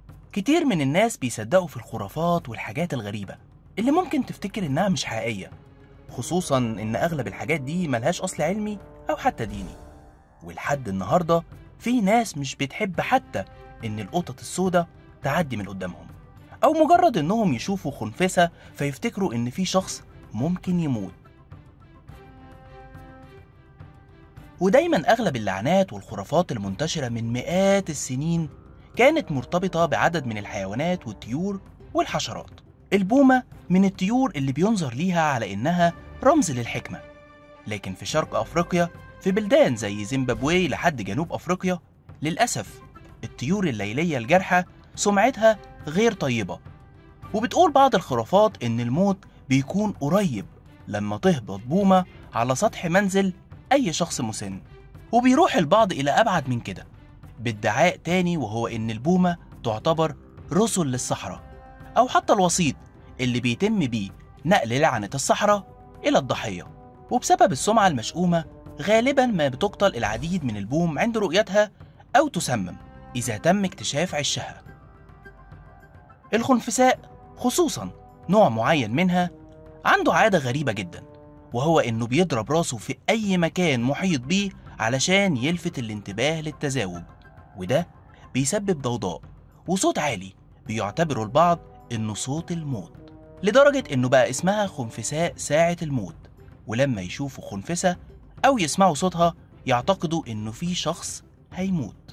كتير من الناس بيصدقوا في الخرافات والحاجات الغريبة اللي ممكن تفتكر إنها مش حقيقية خصوصا إن أغلب الحاجات دي ملهاش أصل علمي أو حتى ديني ولحد النهاردة في ناس مش بتحب حتى إن القطط السوداء تعدي من قدامهم أو مجرد إنهم يشوفوا خنفسة فيفتكروا إن في شخص ممكن يموت ودايما أغلب اللعنات والخرافات المنتشرة من مئات السنين كانت مرتبطة بعدد من الحيوانات والطيور والحشرات البومة من الطيور اللي بينظر ليها على إنها رمز للحكمة لكن في شرق أفريقيا في بلدان زي زيمبابوي لحد جنوب أفريقيا للأسف الطيور الليلية الجارحة سمعتها غير طيبة وبتقول بعض الخرافات إن الموت بيكون قريب لما تهبط بومة على سطح منزل أي شخص مسن وبيروح البعض إلى أبعد من كده بادعاء تاني وهو إن البومة تعتبر رسل للصحراء أو حتى الوسيط اللي بيتم بيه نقل لعنة الصحراء إلى الضحية وبسبب السمعة المشؤومة غالبا ما بتقتل العديد من البوم عند رؤيتها أو تسمم إذا تم اكتشاف عشها الخنفساء خصوصا نوع معين منها عنده عادة غريبة جدا وهو إنه بيضرب راسه في أي مكان محيط بيه علشان يلفت الانتباه للتزاوج وده بيسبب ضوضاء وصوت عالي بيعتبره البعض إنه صوت الموت لدرجة إنه بقى اسمها خنفساء ساعة الموت ولما يشوفوا خنفسة أو يسمعوا صوتها يعتقدوا إنه في شخص هيموت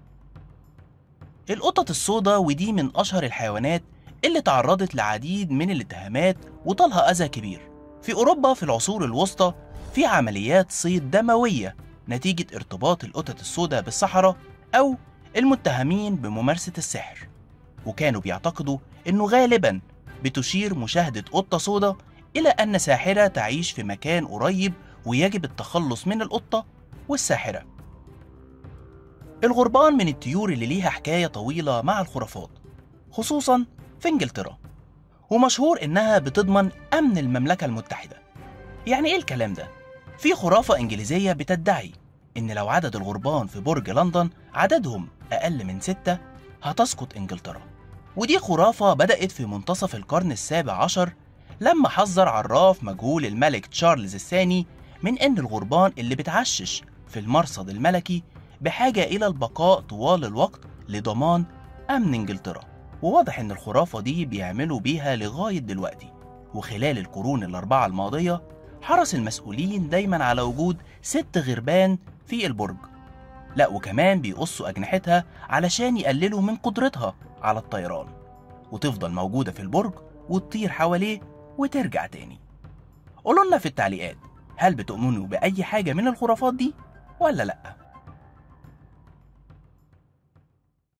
القطط السوداء ودي من أشهر الحيوانات اللي تعرضت لعديد من الاتهامات وطالها أذى كبير في أوروبا في العصور الوسطى في عمليات صيد دموية نتيجة ارتباط القطط السوداء بالصحراء أو المتهمين بممارسة السحر وكانوا بيعتقدوا إنه غالبا بتشير مشاهدة قطة سوداء إلى أن ساحرة تعيش في مكان قريب ويجب التخلص من القطة والساحرة الغربان من الطيور اللي ليها حكاية طويلة مع الخرافات خصوصا في انجلترا ومشهور انها بتضمن امن المملكة المتحدة يعني ايه الكلام ده؟ في خرافة انجليزية بتدعي ان لو عدد الغربان في برج لندن عددهم اقل من ستة هتسقط انجلترا ودي خرافة بدأت في منتصف القرن السابع عشر لما حذر عراف مجهول الملك تشارلز الثاني من ان الغربان اللي بتعشش في المرصد الملكي بحاجة إلى البقاء طوال الوقت لضمان أمن إنجلترا وواضح إن الخرافة دي بيعملوا بيها لغاية دلوقتي وخلال القرون الأربعة الماضية حرص المسؤولين دايما على وجود ست غربان في البرج لا وكمان بيقصوا أجنحتها علشان يقللوا من قدرتها على الطيران وتفضل موجودة في البرج وتطير حواليه وترجع تاني قولوا لنا في التعليقات هل بتؤمنوا بأي حاجة من الخرافات دي ولا لأ؟